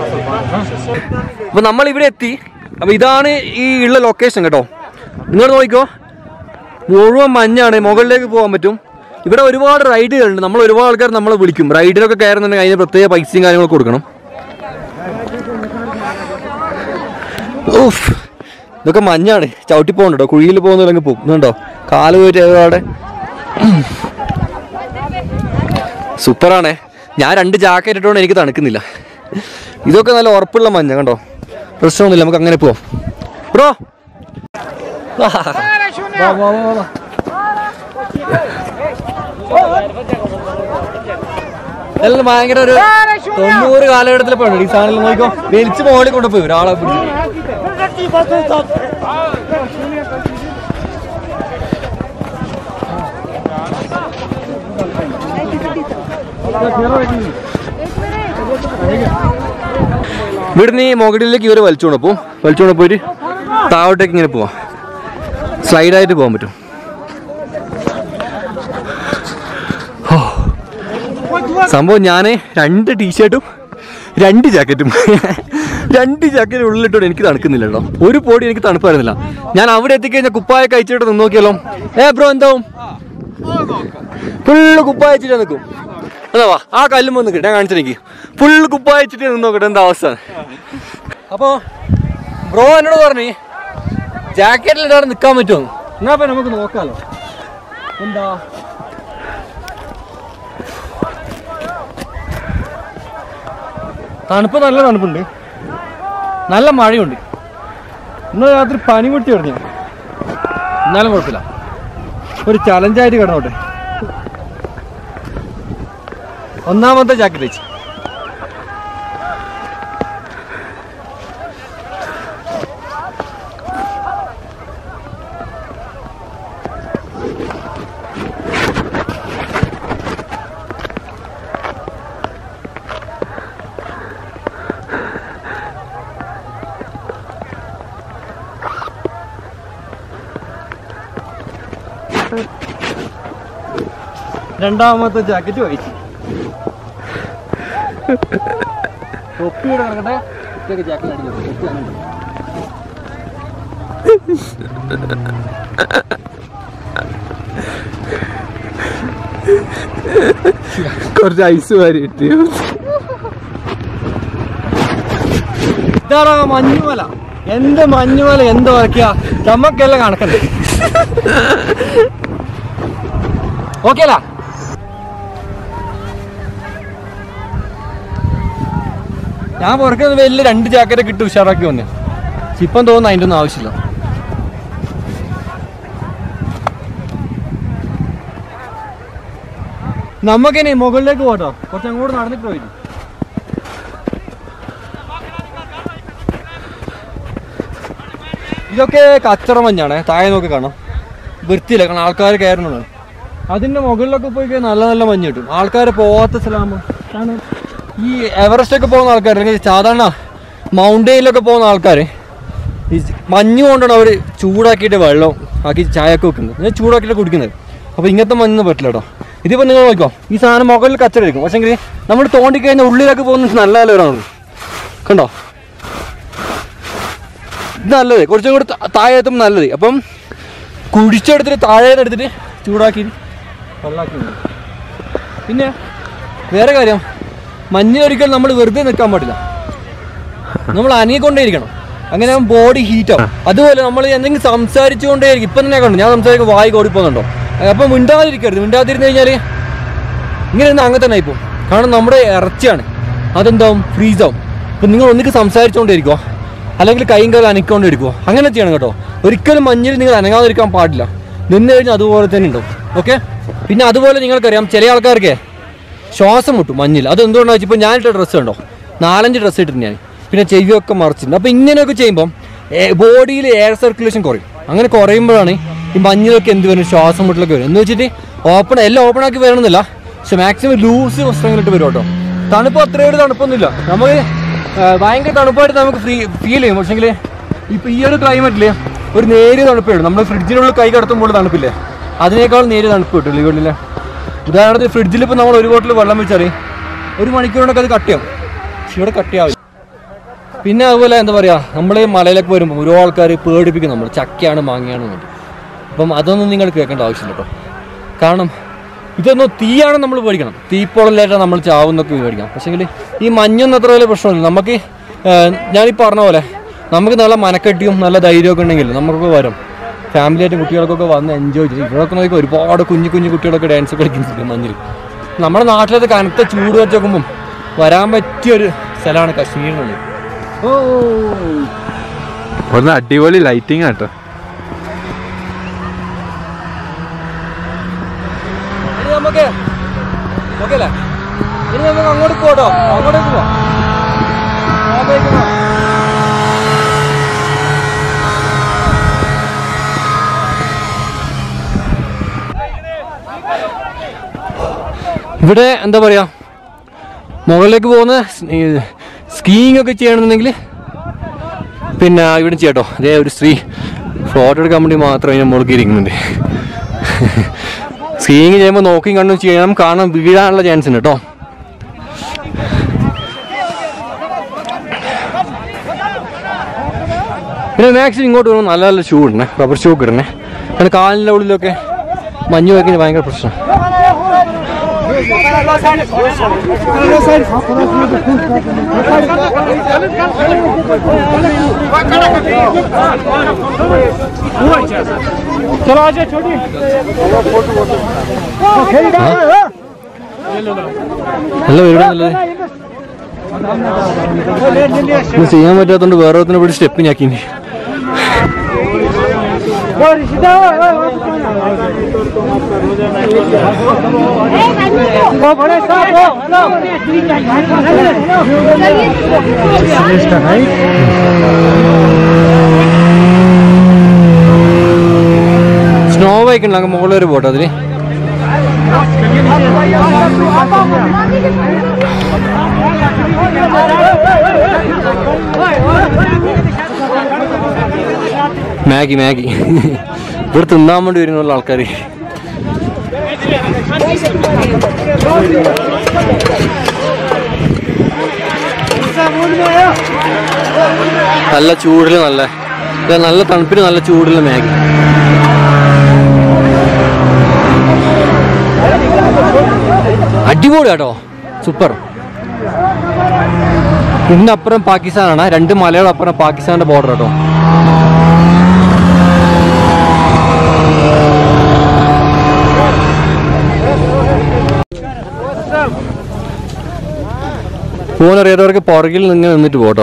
അപ്പൊ നമ്മൾ ഇവിടെ എത്തി അപ്പൊ ഇതാണ് ഈ ഉള്ള ലൊക്കേഷൻ കേട്ടോ നിങ്ങൾ നോക്കിക്കോ മുഴുവൻ മഞ്ഞാണ് മുകളിലേക്ക് പോകാൻ പറ്റും ഇവിടെ ഒരുപാട് റൈഡുകളുണ്ട് നമ്മൾ ഒരുപാട് ആൾക്കാർ നമ്മളെ വിളിക്കും റൈഡിനൊക്കെ കയറുന്നുണ്ടെങ്കിൽ അതിന് പ്രത്യേക പൈസയും കാര്യങ്ങളൊക്കെ കൊടുക്കണം ഊഫ് ഇതൊക്കെ മഞ്ഞാണ് ചവിട്ടി പോകണ്ട കേട്ടോ കുഴിയിൽ പോകുന്നില്ലെങ്കിൽ പോകും ഇതുണ്ടോ കാല് പോയിട്ട് അവിടെ സൂപ്പറാണേ ഞാൻ രണ്ട് ജാക്കറ്റ് ഇട്ടുകൊണ്ട് എനിക്ക് തണുക്കുന്നില്ല ഇതൊക്കെ നല്ല ഉറപ്പുള്ള മഞ്ഞ കണ്ടോ പ്രശ്നമൊന്നുമില്ല നമുക്ക് അങ്ങനെ പോവാം ബ്രോ എല്ലാം ഭയങ്കര ഒരു തൊണ്ണൂറ് കാലഘട്ടത്തിൽ പോയി ഈ സാധനം നോക്കിക്കോ വലിച്ചു മോളിൽ കൊണ്ടുപോയി ഒരാളെ പിടിച്ച് ഇവിടുന്ന് ഈ മുകളിലേക്ക് ഇവര് വലിച്ചുകൊണ്ട് പോവും വലിച്ചുകൊണ്ട് പോയിട്ട് താഴോട്ടേക്ക് ഇങ്ങനെ പോവാം സ്ലൈഡായിട്ട് പോകാൻ പറ്റും ഓ സംഭവം ഞാൻ രണ്ട് ടീഷർട്ടും രണ്ട് ജാക്കറ്റും രണ്ട് ജാക്കറ്റ് ഉള്ളിലിട്ടോ എനിക്ക് തണുക്കുന്നില്ല കേട്ടോ ഒരു പൊടി എനിക്ക് തണുപ്പ് വരുന്നില്ല ഞാൻ അവിടെ എത്തിക്കഴിഞ്ഞാൽ കുപ്പായ കഴിച്ചിട്ട് നിന്ന് നോക്കിയാലോ ഏ ബ്രോ എന്താവും ഫുള്ള് കുപ്പായ വെച്ചിട്ട് നിൽക്കും അതാ വാ ആ കല്ലും വന്ന് കിട്ടാൻ കാണിച്ചെനിക്ക് ഫുള്ള് കുപ്പായ വെച്ചിട്ട് നിന്ന് നോക്കട്ടെ എന്താ അവസ്ഥ അപ്പോ ബ്രോ എന്നോട് പറഞ്ഞു ജാക്കറ്റിൽ ഇടാതെ നിൽക്കാൻ പറ്റുമോ എന്നാ ഇപ്പൊ നമുക്ക് നോക്കാലോ എന്താ തണുപ്പ് നല്ല തണുപ്പുണ്ട് നല്ല മഴയുണ്ട് ഇന്ന് രാത്രി പനി പൊട്ടി തുടങ്ങി എന്നാലും കുഴപ്പമില്ല ഒരു ചലഞ്ചായിട്ട് കിടന്നോട്ടെ ഒന്നാമത്തെ ജാക്കറ്റ് വെച്ച് രണ്ടാമത്തെ ജാക്കറ്റ് വായിച്ചു തൊപ്പിയുടെ ഇറങ്ങട്ടെ ജാക്കറ്റ് അടിച്ചു കുറച്ച് ഐസ് വാരി കിട്ടി ഇതാണ് ആ മഞ്ഞുമല എന്ത് മഞ്ഞുമല എന്ത് വരയ്ക്കുക നമുക്കെല്ലാം കണക്കണ്ടേ ഓക്കെ അല്ല ഞാൻ പുറക്കുന്ന വലിയ രണ്ട് ജാക്കറ്റ് കിട്ടി ഉഷാറാക്കി വന്നെ പക്ഷെ ഇപ്പം തോന്നുന്നു അതിൻ്റെ ഒന്നും ആവശ്യമില്ല നമുക്കിനി മുകളിലേക്ക് പോട്ടോ കുറച്ച് അങ്ങോട്ട് നടന്നിട്ട് പോയിട്ട് ഇതൊക്കെ കച്ചറ മഞ്ഞാണ് താഴെ നോക്കി കാണാം വൃത്തിയില്ല കാരണം ആൾക്കാർ കയറുന്നതാണ് അതിന്റെ മുകളിലൊക്കെ പോയി കഴിഞ്ഞാൽ നല്ല നല്ല മഞ്ഞ് കിട്ടും ആൾക്കാർ പോവാത്ത സ്ഥലമാകുമ്പോൾ കാരണം ഈ എവറസ്റ്റ് ഒക്കെ പോകുന്ന ആൾക്കാർ അല്ലെങ്കിൽ സാധാരണ മൗണ്ടെയിലൊക്കെ പോകുന്ന ആൾക്കാർ ഈ മഞ്ഞ് കൊണ്ടാണ് അവർ ചൂടാക്കിയിട്ട് വെള്ളം ആക്കി ചായ ഒക്കെ വെക്കുന്നത് ഞാൻ ചൂടാക്കിയിട്ട് കുടിക്കുന്നത് അപ്പോൾ ഇങ്ങനത്തെ മഞ്ഞൊന്നും പറ്റില്ല കേട്ടോ ഇതിപ്പോൾ നിങ്ങൾ നോക്കിക്കോ ഈ സാധനം മുകളിൽ കച്ചറ ഇരിക്കും പക്ഷേങ്കിൽ നമ്മൾ തോണ്ടിക്കഴിഞ്ഞാൽ ഉള്ളിലൊക്കെ പോകുന്ന നല്ല നല്ലവരാണ് കണ്ടോ ഇത് നല്ലത് കുറച്ചും കൂടി താ- താഴെ എത്തുമ്പോൾ നല്ലത് അപ്പം കുഴിച്ചെടുത്തിട്ട് താഴെ എടുത്തിട്ട് ചൂടാക്കി വെള്ളാക്കി ഇടും. പിന്നെ വേറെ കാര്യം മഞ്ഞിലൊരിക്കൽ നമ്മൾ വെറുതെ നിൽക്കാൻ പാടില്ല നമ്മൾ അനങ്ങിക്കൊണ്ടേയിരിക്കണം അങ്ങനെ ബോഡി ഹീറ്റ് ആവും അതുപോലെ നമ്മൾ എന്തെങ്കിലും സംസാരിച്ചുകൊണ്ടേയിരിക്കും ഇപ്പം തന്നെ കണ്ടു ഞാൻ സംസാരിക്കും വായി ഓടിപ്പോകുന്നുണ്ടോ അപ്പം മിണ്ടാതിരിക്കരുത് മിണ്ടാതിരുന്ന് കഴിഞ്ഞാൽ ഇങ്ങനെ ഇരുന്ന് അങ്ങനെ തന്നെ ആയിപ്പോവും കാരണം നമ്മുടെ ഇറച്ചിയാണ് അതെന്താവും ഫ്രീസ് ആവും ഇപ്പം നിങ്ങൾ ഒന്നിക്ക് സംസാരിച്ചുകൊണ്ടിരിക്കുമോ അല്ലെങ്കിൽ കൈയും കാലം അനക്കൊണ്ടിരിക്കുമോ അങ്ങനെ ചെയ്യണം കേട്ടോ ഒരിക്കലും മഞ്ഞിൽ നിങ്ങൾ അനങ്ങാതിരിക്കാൻ പാടില്ല നിന്ന് കഴിഞ്ഞാൽ അതുപോലെ തന്നെ ഉണ്ടാവും ഓക്കെ പിന്നെ അതുപോലെ നിങ്ങൾക്കറിയാം ചില ആൾക്കാർക്ക് ശ്വാസം മുട്ടും മഞ്ഞിൽ അത് എന്തുകൊണ്ടാണെന്ന് വെച്ചാൽ ഇപ്പോൾ ഞാനിട്ട ഡ്രസ്സ് കണ്ടോ നാലഞ്ച് ഡ്രസ്സ് ഇട്ടിട്ടുണ്ട് ഞാൻ പിന്നെ ചെവിയൊക്കെ മറിച്ചിട്ടുണ്ട് അപ്പോൾ ഇങ്ങനെയൊക്കെ ചെയ്യുമ്പം ബോഡിയിൽ എയർ സർക്കുലേഷൻ കുറയും അങ്ങനെ കുറയുമ്പോഴാണ് ഈ മഞ്ഞിലൊക്കെ എന്ത് വരും ശ്വാസം മുട്ടലൊക്കെ വരും എന്ന് വെച്ചിട്ട് ഓപ്പൺ എല്ലാം ഓപ്പൺ ആക്കി വരണമെന്നില്ല പക്ഷെ മാക്സിമം ലൂസ് വസ്ത്രങ്ങളിട്ട് വരും കേട്ടോ തണുപ്പ് അത്രയൊരു തണുപ്പൊന്നുമില്ല നമുക്ക് ആ, ഭയങ്കര തണുപ്പായിട്ട് നമുക്ക് ഫ്രീ ഫീൽ ചെയ്യും പക്ഷേങ്കിൽ ഇപ്പൊ ഈ ഒരു ക്ലൈമറ്റിൽ ഒരു നേരിയ തണുപ്പേ ഉള്ളൂ നമ്മൾ ഫ്രിഡ്ജിനുള്ളിൽ കൈ കടത്തുമ്പോൾ തണുപ്പില്ലേ അതിനേക്കാൾ നേരിയ തണുപ്പ് കിട്ടും ഇവിടെ ഉദാഹരണത്തിന് ഫ്രിഡ്ജിൽ ഇപ്പോൾ നമ്മൾ ഒരു ബോട്ടിൽ വെള്ളം വെച്ചാൽ ഒരു മണിക്കൂറിനൊക്കെ അത് കട്ടിയാവും പക്ഷെ ഇവിടെ കട്ടിയാവില്ല പിന്നെ അതുപോലെ എന്താ പറയുക നമ്മൾ ഈ മലയിലൊക്കെ വരുമ്പോൾ ഓരോ ആൾക്കാർ പേടിപ്പിക്കും നമ്മൾ ചക്കയാണ് മാങ്ങയാണ് എന്നിട്ട് അപ്പം അതൊന്നും നിങ്ങൾ കേൾക്കേണ്ട ആവശ്യമില്ല കേട്ടോ കാരണം ഇതൊന്നും തീയാണ് നമ്മൾ പേടിക്കണം തീപ്പൊളലായിട്ടാണ് നമ്മൾ ചാവുന്നൊക്കെ പേടിക്കാം പക്ഷേങ്കിൽ ഈ മഞ്ഞൊന്നും അത്ര വലിയ പ്രശ്നമില്ല നമുക്ക് ഏഹ്, ഞാനീ പറഞ്ഞ പോലെ നമുക്ക് നല്ല മനക്കെട്ടിയും നല്ല ധൈര്യമൊക്കെ ഉണ്ടെങ്കിൽ നമുക്കൊക്കെ വരും ഫാമിലിയായിട്ട് കുട്ടികൾക്കൊക്കെ വന്ന് എൻജോയ് ചെയ്യും ഇവിടെയൊക്കെ നോക്കി ഒരുപാട് കുഞ്ഞു കുഞ്ഞു കുട്ടികളൊക്കെ ഡാൻസ് കളിക്കുന്നുണ്ട് മഞ്ഞിൽ നമ്മുടെ നാട്ടിലത് കനത്ത ചൂട് വെച്ച് നോക്കുമ്പം വരാൻ പറ്റിയൊരു സ്ഥലമാണ് കശ്മീർ എന്നുള്ളത് ഓ ഒന്ന് അടിപൊളി ലൈറ്റിംഗ് ആട്ടോ ഇനി നമുക്ക് ഓക്കെ അല്ലേ ഇനി നമുക്ക് അങ്ങോട്ട് പോട്ടോ അങ്ങോട്ടേക്ക് പോവാം അങ്ങോട്ടേക്ക് പോവാം. ഇവിടെ എന്താ പറയാ മുകളിലേക്ക് പോകുന്ന സ്കീയിങ് ഒക്കെ ചെയ്യണമെന്നുണ്ടെങ്കിൽ പിന്നെ ഇവിടെ ചെയ്യാട്ടോ അതേ ഒരു സ്ത്രീ ഫോട്ടോ എടുക്കാൻ വേണ്ടി മാത്രം അതിന് മുകളിൽ ഇരിക്കുന്നുണ്ട് സ്കീയിങ് ചെയ്യുമ്പോൾ നോക്കിയും കണ്ടും ചെയ്യണം കാരണം വീഴാനുള്ള ചാൻസ് ഉണ്ട് കേട്ടോ പിന്നെ മാക്സിമം ഇങ്ങോട്ട് വരുമ്പോൾ നല്ല നല്ല ഷൂ ഇടണേ റബ്ബർ ഷൂ ഒക്കെ ഇടണേ കാരണം കാലിൻ്റെ ഉള്ളിലൊക്കെ മഞ്ഞ് വയ്ക്കുന്ന ഭയങ്കര പ്രശ്നം നല്ല വീടാണല്ലേ ഇത് ചെയ്യാൻ പറ്റാത്തോണ്ട് വേറെ ഒരുത്തിനെ പിടിച്ച് സ്റ്റെപ്പ് ഞാക്കി സ്നോ ബൈക്ക് ഉണ്ട് അങ്ങ് മുകളിൽ ഒരു പോട്ടോ അതില് മാഗി മാഗി ഇവിടെ തിന്നാൻ വേണ്ടി വരുന്നുള്ള ആൾക്കാർ നല്ല ചൂടിൽ നല്ല ഇത് നല്ല തണുപ്പിന് നല്ല ചൂടുള്ള മാഗി അടിപൊളി കേട്ടോ സൂപ്പർ ഇതിന്റെ അപ്പുറം പാകിസ്ഥാനാണ് രണ്ട് മലയുടെ അപ്പുറം പാകിസ്ഥാന്റെ ബോർഡർ കേട്ടോ ഫോണറിയാത്തവർക്ക് പുറകിൽ നിന്ന് നിന്നിട്ട് പോട്ടോ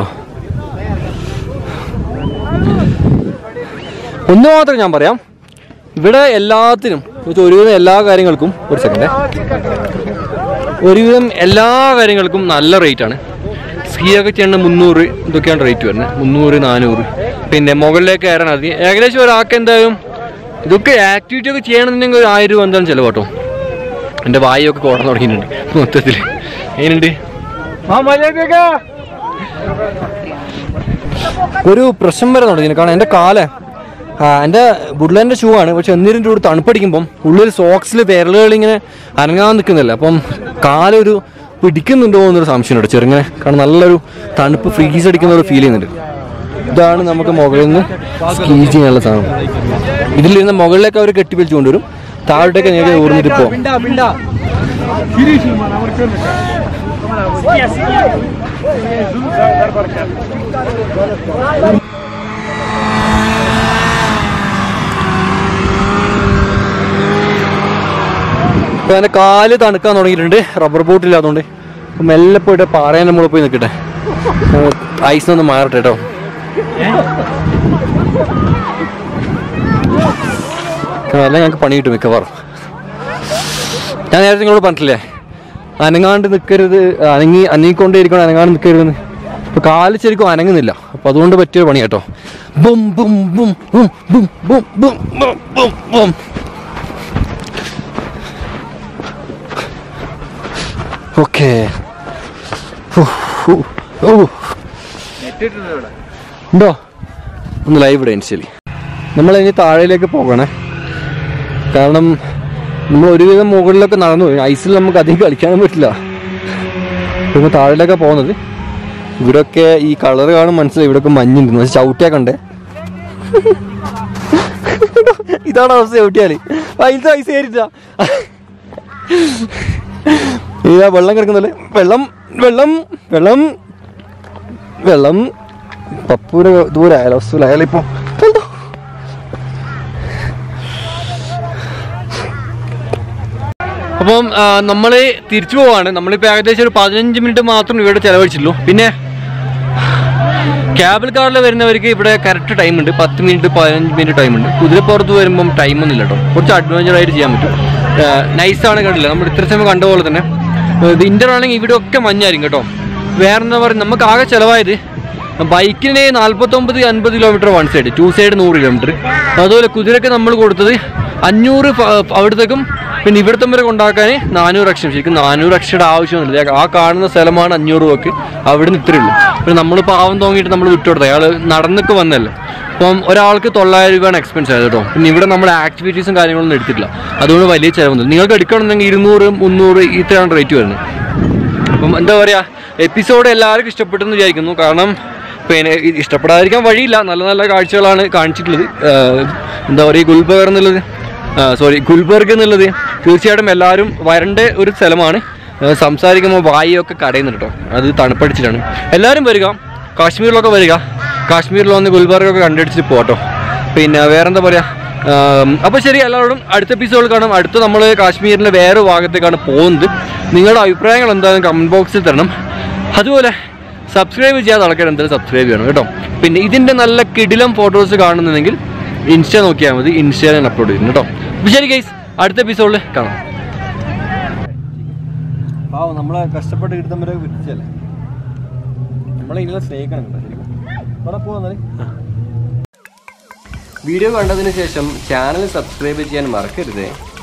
ഒന്ന് മാത്രം ഞാൻ പറയാം ഇവിടെ എല്ലാത്തിനും എന്നുവെച്ചാൽ ഒരുവിധം എല്ലാ കാര്യങ്ങൾക്കും ഒരു സെക്കൻഡ് ഒരുവിധം എല്ലാ കാര്യങ്ങൾക്കും നല്ല റേറ്റ് ആണ് സ്കീ ഒക്കെ ചെയ്യേണ്ട മുന്നൂറ് ഇതൊക്കെയാണ് റേറ്റ് വരുന്നത് മുന്നൂറ് നാനൂറ് പിന്നെ മുകളിലേക്ക് കയറാൻ അതി ഏകദേശം ഒരാൾക്ക് എന്തായാലും ഇതൊക്കെ ആക്ടിവിറ്റി ഒക്കെ ചെയ്യണമെന്നുണ്ടെങ്കിൽ ഒരു ആയിരം രൂപ എന്തായാലും ചിലവ് കേട്ടോ എൻ്റെ വായൊക്കെ കോടാൻ തുടങ്ങിയിട്ടുണ്ട് മൊത്തത്തിൽ എങ്ങനെയുണ്ട് ഒരു പ്രശ്നം വരെ തുടങ്ങി കാരണം എൻ്റെ കാല് ആ, എൻ്റെ ബുഡ്ലാൻഡിൻ്റെ ഷൂ ആണ് പക്ഷെ എന്നിരുന്ന കൂടി തണുപ്പടിക്കുമ്പം ഉള്ളിൽ സോക്സിൽ വിരലുകൾ ഇങ്ങനെ അനങ്ങാൻ നിൽക്കുന്നില്ല അപ്പം കാലൊരു പിടിക്കുന്നുണ്ടോ എന്നൊരു സംശയമുണ്ട് ചെറുങ്ങനെ കാരണം നല്ലൊരു തണുപ്പ് ഫ്രീസ് അടിക്കുന്ന ഒരു ഫീൽ ചെയ്യുന്നുണ്ട് ഇതാണ് നമുക്ക് മുകളിൽ നിന്ന് സ്കീ ചെയ്യാനുള്ള സാധനം ഇതിലിരുന്ന് മുകളിലേക്ക് അവർ കെട്ടിപ്പിടിച്ച് കൊണ്ടുവരും താഴോട്ടേക്ക് നിങ്ങൾക്ക് ഊർന്നിട്ട് പോകും ഇപ്പൊ എൻ്റെ കാല് തണുക്കാൻ തുടങ്ങിയിട്ടുണ്ട് റബ്ബർ ബോട്ട് ഇല്ലാത്തതുകൊണ്ട് അപ്പൊ മെല്ലെ പോയിട്ട് പാറേൻ്റെ മുകളിൽ പോയി നിൽക്കട്ടെ ഐസ് ഒന്ന് മാറട്ടെ കേട്ടോ അല്ല ഞങ്ങൾക്ക് പണി കിട്ടും മിക്കവാറും ഞാൻ നേരത്തെ നിങ്ങളോട് പറഞ്ഞിട്ടില്ലേ അനങ്ങാണ്ട് നിൽക്കരുത് അനങ്ങി അനങ്ങിക്കൊണ്ടേ അനങ്ങാണ്ട് നിൽക്കരുതെന്ന് ഇപ്പൊ കാല് ശരിക്കും അനങ്ങുന്നില്ല അപ്പൊ അതുകൊണ്ട് പറ്റിയൊരു പണി കേട്ടോ boom boom boom boom boom boom boom boom boom boom okay ഉണ്ടോ ഒന്ന് ലൈവ് ഇടാൻ ശരി നമ്മൾ ഇനി താഴേലേക്ക് പോകണേ കാരണം നമ്മൾ ഒരുവിധം മുകളിലൊക്കെ നടന്നു പോയി ഐസിൽ നമുക്ക് അധികം കളിക്കാനും പറ്റില്ല ഇപ്പൊ താഴേക്കൊക്കെ പോകുന്നത് ഇവിടൊക്കെ ഈ കളർ കാണും മനസ്സിലായി ഇവിടൊക്കെ മഞ്ഞുണ്ട് പക്ഷെ ചവിട്ടിയാ കണ്ടേ ഇതാണ് അവസ്ഥ ചവിട്ടിയാല് അതിലത്തെ ഐസ് കയറില്ല ഇതാ വെള്ളം കിടക്കുന്നല്ലേ വെള്ളം വെള്ളം വെള്ളം വെള്ളം പപ്പൂര ദൂരെ ആയാലോ വസ്തുലായാലോ ഇപ്പൊ കണ്ടോ അപ്പം നമ്മൾ തിരിച്ചു പോവാണ് നമ്മളിപ്പോൾ ഏകദേശം ഒരു പതിനഞ്ച് മിനിറ്റ് മാത്രം ഇവിടെ ചെലവഴിച്ചുള്ളൂ പിന്നെ ക്യാബിൽ കാറിൽ വരുന്നവർക്ക് ഇവിടെ കറക്റ്റ് ടൈം ഉണ്ട് പത്ത് മിനിറ്റ് പതിനഞ്ച് മിനിറ്റ് ടൈം ഉണ്ട് കുതിരപ്പുറത്ത് വരുമ്പം ടൈം ഒന്നും ഇല്ല കേട്ടോ കുറച്ച് അഡ്വഞ്ചർ ആയിട്ട് ചെയ്യാൻ പറ്റും നൈസാണ് കണ്ടില്ല നമ്മൾ ഇത്ര സമയം കണ്ട പോലെ തന്നെ വിൻ്റർ ആണെങ്കിൽ ഇവിടെ ഒക്കെ മഞ്ഞായിരിക്കും കേട്ടോ വേറെ എന്താ പറയുക നമുക്ക് ആകെ ചിലവായത് ബൈക്കിന് നാൽപ്പത്തൊമ്പത് അൻപത് kilometre one side two side നൂറ് കിലോമീറ്റർ അതുപോലെ കുതിരക്ക് നമ്മൾ കൊടുത്തത് അഞ്ഞൂറ് ഫ- അവിടത്തേക്കും പിന്നെ ഇവിടത്തെ വരെ കൊണ്ടാക്കാൻ നാനൂറ് ലക്ഷം ശരിക്കും നാനൂറ് ലക്ഷയുടെ ആവശ്യമൊന്നുമില്ല ആ കാണുന്ന സ്ഥലമാണ് അഞ്ഞൂറ് രൂപക്ക് അവിടെ നിന്ന് ഇത്രയേ ഉള്ളൂ പിന്നെ നമ്മൾ പാവം തോന്നിയിട്ട് നമ്മൾ വിട്ടുകൊടുത്തത് അയാൾ നടന്നൊക്കെ വന്നല്ലോ അപ്പം ഒരാൾക്ക് തൊള്ളായിരം രൂപയാണ് എക്സ്പെൻസ് ആയത് കേട്ടോ പിന്നെ ഇവിടെ നമ്മൾ ആക്ടിവിറ്റീസും കാര്യങ്ങളൊന്നും എടുത്തിട്ടില്ല അതുകൊണ്ട് വലിയ ചിലവൊന്നും നിങ്ങൾക്ക് എടുക്കണമെന്നുണ്ടെങ്കിൽ ഇരുന്നൂറ് മുന്നൂറ് ഇത്രയാണ് റേറ്റ് വരുന്നത് അപ്പം എന്താ പറയുക എപ്പിസോഡ് എല്ലാവർക്കും ഇഷ്ടപ്പെട്ടെന്ന് വിചാരിക്കുന്നു കാരണം പിന്നെ ഇത് ഇഷ്ടപ്പെടാതിരിക്കാൻ വഴിയില്ല നല്ല നല്ല കാഴ്ചകളാണ് കാണിച്ചിട്ടുള്ളത് ആഹ് എന്താ പറയുക ഗുൽബർഗ് എന്നുള്ളത് സോറി ഗുൽബർഗ് എന്നുള്ളത് തീർച്ചയായിട്ടും എല്ലാവരും വരേണ്ട ഒരു സ്ഥലമാണ് ആഹ് സംസാരിക്കുമ്പോൾ വായൊക്കെ കടയുന്നുണ്ട് കേട്ടോ അത് തണുപ്പടിച്ചിട്ടാണ് എല്ലാവരും വരിക കാശ്മീരിലൊക്കെ വരിക കാശ്മീരിൽ വന്ന് ഗുൽബർഗൊക്കെ കണ്ടടിച്ചിട്ട് പോട്ടോ പിന്നെ വേറെന്താ പറയുക അപ്പോൾ ശരി എല്ലാവരോടും അടുത്ത എപ്പിസോഡ് കാണാം അടുത്ത നമ്മൾ കാശ്മീരിൻ്റെ വേറെ ഭാഗത്തേക്കാണ് പോകുന്നത് നിങ്ങളുടെ അഭിപ്രായങ്ങൾ എന്തായാലും കമൻറ്റ് ബോക്സിൽ തരണം അതുപോലെ സബ്സ്ക്രൈബ് ചെയ്യാതെ ആൾക്കാർ എന്തായാലും സബ്സ്ക്രൈബ് ചെയ്യണം കേട്ടോ പിന്നെ ഇതിൻ്റെ നല്ല കിടിലം ഫോട്ടോസ് കാണുന്നുണ്ടെങ്കിൽ ഇൻസ്റ്റ നോക്കിയാൽ മതി ഇൻസ്റ്റയിൽ ഞാൻ അപ്ലോഡ് ചെയ്യുന്നു കേട്ടോ അപ്പോൾ ശരി ഗൈസ് അടുത്ത എപ്പിസോഡിൽ കാണാം പാവം നമ്മളെ കഷ്ടപ്പെട്ട് കിട്ടുന്നവരെ വിളിച്ചല്ലേ നമ്മളെ ഇങ്ങനെ സ്നേഹിക്കണം കേട്ടോ ശരിക്കും ഇവിടെ പോവാന്നാല് വീഡിയോ കണ്ടതിന് ശേഷം ചാനൽ സബ്സ്ക്രൈബ് ചെയ്യാൻ മറക്കരുത്